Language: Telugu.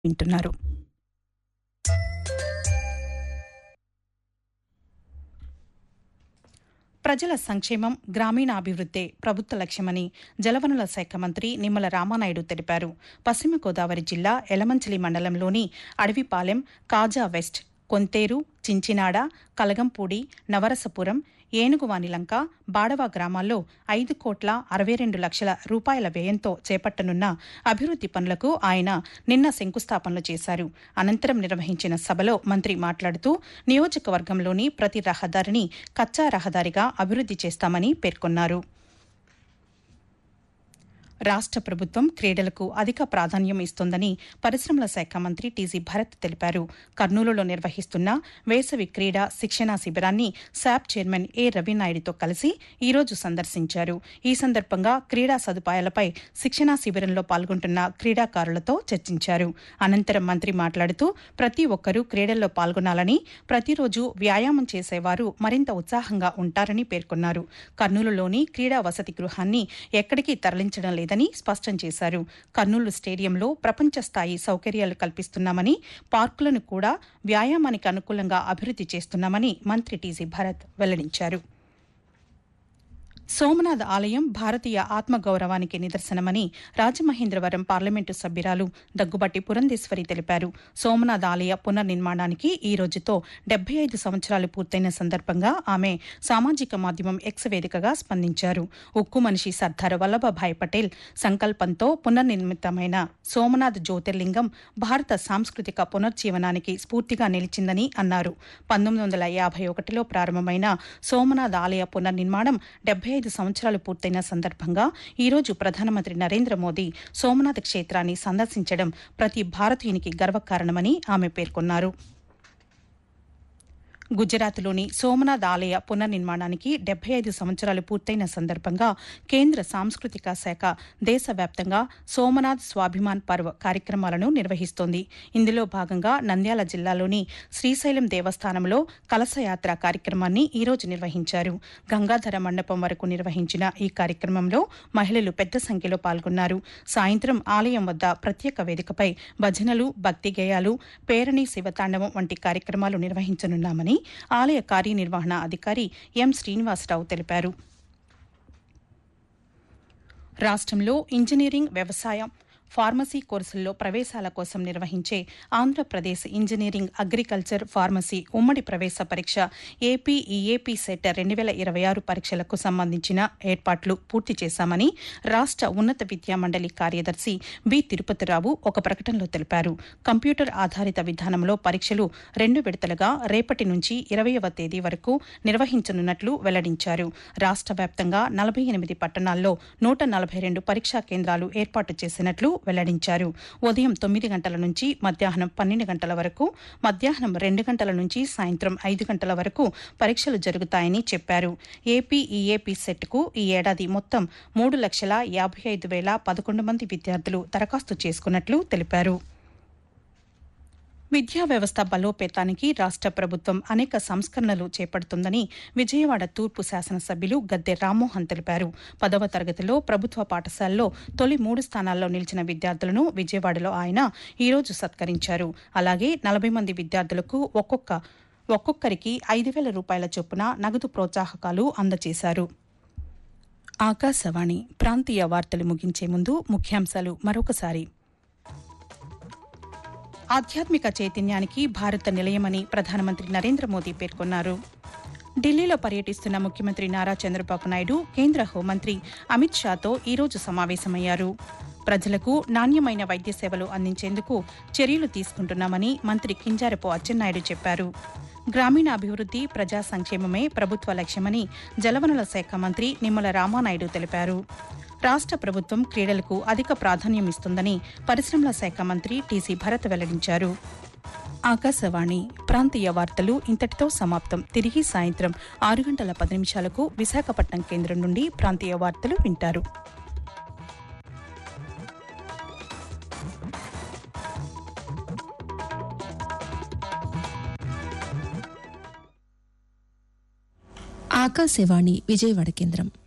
వింటున్నారు ప్రజల సంక్షేమం గ్రామీణాభివృద్దే ప్రభుత్వ లక్ష్యమని జలవనరుల శాఖ మంత్రి నిమ్మల రామానాయుడు తెలిపారు పశ్చిమ గోదావరి జిల్లా ఎలమంచిలి మండలంలోని అడవిపాలెం కాజా వెస్ట్ కొంతేరు చించినాడ కలగంపూడి నవరసపురం ఏనుగువానిలంక బాడవ గ్రామాల్లో ఐదు కోట్ల అరవై రెండు లక్షల రూపాయల వ్యయంతో చేపట్టనున్న అభివృద్ది పనులకు ఆయన నిన్న శంకుస్థాపనలు చేశారు అనంతరం నిర్వహించిన సభలో మంత్రి మాట్లాడుతూ నియోజకవర్గంలోని ప్రతి రహదారిని కచ్చా రహదారిగా అభివృద్ది చేస్తామని పేర్కొన్నారు రాష్ట్ర ప్రభుత్వం క్రీడలకు అధిక ప్రాధాన్యం ఇస్తోందని పరిశ్రమల శాఖ మంత్రి టీజీ భరత్ తెలిపారు కర్నూలులో నిర్వహిస్తున్న వేసవి క్రీడా శిక్షణా శిబిరాన్ని శాప్ చైర్మన్ ఏ రవినాయుడుతో కలిసి ఈరోజు సందర్శించారు ఈ సందర్భంగా క్రీడా సదుపాయాలపై శిక్షణా శిబిరంలో పాల్గొంటున్న క్రీడాకారులతో చర్చించారు అనంతరం మంత్రి మాట్లాడుతూ ప్రతి ఒక్కరూ క్రీడల్లో పాల్గొనాలని ప్రతిరోజు వ్యాయామం చేసేవారు మరింత ఉత్సాహంగా ఉంటారని పేర్కొన్నారు కర్నూలులోని క్రీడా వసతి గృహాన్ని ఎక్కడికి తరలించడం లేదని స్పష్టం చేశారు కర్నూలు స్టేడియంలో ప్రపంచ స్థాయి సౌకర్యాలు కల్పిస్తున్నామని పార్కులను కూడా వ్యాయామానికి అనుకూలంగా అభివృద్ది చేస్తున్నామని మంత్రి టీజీ భరత్ వెల్లడించారు సోమనాథ్ ఆలయం భారతీయ ఆత్మగౌరవానికి నిదర్శనమని రాజమహేంద్రవరం పార్లమెంటు సభ్యురాలు దగ్గుబట్టి పురంధేశ్వరి తెలిపారు సోమనాథ్ ఆలయ పునర్నిర్మాణానికి ఈ రోజుతో డెబ్బై ఐదు సంవత్సరాలు పూర్తయిన సందర్భంగా ఆమె సామాజిక మాధ్యమం ఎక్స్ వేదికగా స్పందించారు ఉక్కు మనిషి సర్దార్ వల్లభభాయ్ పటేల్ సంకల్పంతో పునర్నిర్మితమైన సోమనాథ్ జ్యోతిర్లింగం భారత సాంస్కృతిక పునర్జీవనానికి స్ఫూర్తిగా నిలిచిందని అన్నారు పంతొమ్మిది వందల యాభై ఒకటిలో ప్రారంభమైన సోమనాథ్ ఆలయ పునర్నిర్మాణం డెబ్బై ఐదు సంవత్సరాలు పూర్తయిన సందర్భంగా ఈరోజు ప్రధానమంత్రి నరేంద్ర మోదీ సోమనాథ్ క్షేత్రాన్ని సందర్శించడం ప్రతి భారతీయునికి గర్వకారణమని ఆమె పేర్కొన్నారు గుజరాత్లోని సోమనాథ్ ఆలయ పునర్నిర్మాణానికి డెబ్బై ఐదు సంవత్సరాలు పూర్తయిన సందర్భంగా కేంద్ర సాంస్కృతిక శాఖ దేశవ్యాప్తంగా సోమనాథ్ స్వాభిమాన్ పర్వ్ కార్యక్రమాలను నిర్వహిస్తోంది ఇందులో భాగంగా నంద్యాల జిల్లాలోని శ్రీశైలం దేవస్థానంలో కలశయాత్ర కార్యక్రమాన్ని ఈరోజు నిర్వహించారు గంగాధర మండపం వరకు నిర్వహించిన ఈ కార్యక్రమంలో మహిళలు పెద్ద సంఖ్యలో పాల్గొన్నారు సాయంత్రం ఆలయం వద్ద ప్రత్యేక వేదికపై భజనలు భక్తి గేయాలు పేరణి శివతాండవం వంటి కార్యక్రమాలు నిర్వహించనున్నామని ఆలయ కార్యనిర్వహణ అధికారి ఎం శ్రీనివాసరావు తెలిపారు రాష్ట్రంలో ఇంజనీరింగ్ వ్యవసాయం ఫార్మసీ కోర్సుల్లో ప్రవేశాల కోసం నిర్వహించే ఆంధ్రప్రదేశ్ ఇంజనీరింగ్ అగ్రికల్చర్ ఫార్మసీ ఉమ్మడి ప్రవేశ పరీక్ష ఏపీ ఈఏపీ సెట్ రెండు వేల ఇరవై ఆరు పరీక్షలకు సంబంధించిన ఏర్పాట్లు పూర్తి చేశామని రాష్ట్ర ఉన్నత విద్యా మండలి కార్యదర్శి బి తిరుపతిరావు ఒక ప్రకటనలో తెలిపారు కంప్యూటర్ ఆధారిత విధానంలో పరీక్షలు రెండు విడతలుగా రేపటి నుంచి ఇరవయవ తేదీ వరకు నిర్వహించనున్నట్లు వెల్లడించారు రాష్ట్ర వ్యాప్తంగా నలభై ఎనిమిది పట్టణాల్లో నూట నలభై రెండు పరీక్షా కేంద్రాలు ఏర్పాటు చేసినట్లు వెల్లడించారు ఉదయం తొమ్మిది గంటల నుంచి మధ్యాహ్నం పన్నెండు గంటల వరకు మధ్యాహ్నం రెండు గంటల నుంచి సాయంత్రం ఐదు గంటల వరకు పరీక్షలు జరుగుతాయని చెప్పారు ఏపీ ఈఏపీ సెట్కు ఈ ఏడాది మొత్తం మూడు లక్షల యాభై ఐదు వేల పదకొండు మంది విద్యార్థులు దరఖాస్తు చేసుకున్నట్లు తెలిపారు విద్యా వ్యవస్థ బలోపేతానికి రాష్ట్ర ప్రభుత్వం అనేక సంస్కరణలు చేపడుతుందని విజయవాడ తూర్పు శాసనసభ్యులు గద్దె రామ్మోహన్ తెలిపారు పదవ తరగతిలో ప్రభుత్వ పాఠశాలలో తొలి మూడు స్థానాల్లో నిలిచిన విద్యార్థులను విజయవాడలో ఆయన ఈరోజు సత్కరించారు అలాగే నలభై మంది విద్యార్థులకు ఒక్కొక్క ఒక్కొక్కరికి ఐదు వేల రూపాయల చొప్పున నగదు ప్రోత్సాహకాలు అందజేశారు ఆకాశవాణి ప్రాంతీయ వార్తలు ముగించే ముందు ముఖ్యాంశాలు మరొకసారి ఆధ్యాత్మిక చైతన్యానికి భారత నిలయమని ప్రధానమంత్రి నరేంద్ర మోదీ పేర్కొన్నారు ఢిల్లీలో పర్యటిస్తున్న ముఖ్యమంత్రి నారా చంద్రబాబు నాయుడు కేంద్ర హోంమంత్రి అమిత్ షాతో ఈరోజు సమావేశమయ్యారు ప్రజలకు నాణ్యమైన వైద్య సేవలు అందించేందుకు చర్యలు తీసుకుంటున్నామని మంత్రి కింజారపు అచ్చెన్నాయుడు చెప్పారు గ్రామీణాభివృద్ది ప్రజా సంక్షేమమే ప్రభుత్వ లక్ష్యమని జలవనరుల శాఖ మంత్రి నిమ్మల రామానాయుడు తెలిపారు రాష్ట్ర ప్రభుత్వం క్రీడలకు అధిక ప్రాధాన్యం ఇస్తుందని పరిశ్రమల శాఖ మంత్రి టీసీ భరత్ వెల్లడించారు ఆకాశవాణి ప్రాంతీయ వార్తలు ఇంతటితో సమాప్తం తిరిగి సాయంత్రం ఆరు గంటల పది నిమిషాలకు విశాఖపట్నం కేంద్రం నుండి ప్రాంతీయ వార్తలు వింటారు ఆకాశవాణి విజయవాడ కేంద్రం